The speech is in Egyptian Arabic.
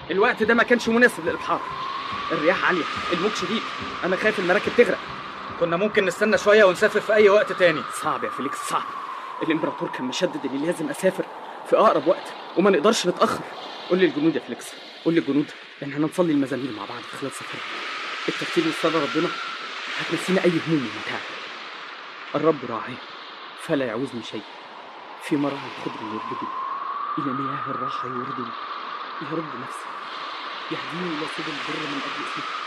الوقت ده ما كانش مناسب للابحار الرياح عاليه الموج شديد انا خايف المراكب تغرق كنا ممكن نستنى شويه ونسافر في اي وقت تاني صعب يا فيليكس صعب الامبراطور كان مشدد اني لازم اسافر في اقرب وقت وما نقدرش نتاخر قول لي الجنود يا فيليكس قول لي الجنود ان احنا نصلي المزامير مع بعض خلال سفرنا الترتيب والصلاه ربنا هتنسينا اي هموم ومتاعب الرب راعي فلا يعوزني شيء في مرعى الخضر يربدني الى مياه الراحه يوردني يرد نفسي يهديني الى سبل البر من اجل اسمه